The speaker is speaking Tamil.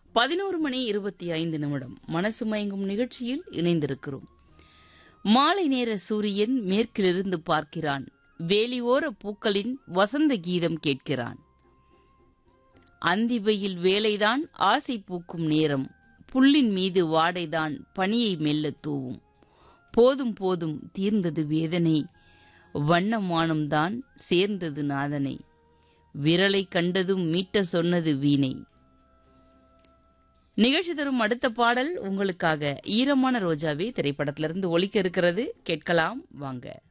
பதினோரு மணி இருபத்தி ஐந்து நிமிடம் மனசு மயங்கும் நிகழ்ச்சியில் இணைந்திருக்கிறோம் மாலை நேர சூரியன் மேற்கிலிருந்து பார்க்கிறான் வேலியோர பூக்களின் வசந்த கீதம் கேட்கிறான் அந்திவையில் வேலைதான் ஆசை பூக்கும் நேரம் புல்லின் மீது வாடைதான் பனியை மெல்ல தூவும் போதும் போதும் தீர்ந்தது வேதனை வண்ணமானும்தான் சேர்ந்தது நாதனை விரலை கண்டதும் மீட்ட சொன்னது வீணை நிகழ்ச்சி தரும் அடுத்த பாடல் உங்களுக்காக ஈரமான ரோஜாவே திரைப்படத்திலிருந்து ஒலிக்க இருக்கிறது கேட்கலாம் வாங்க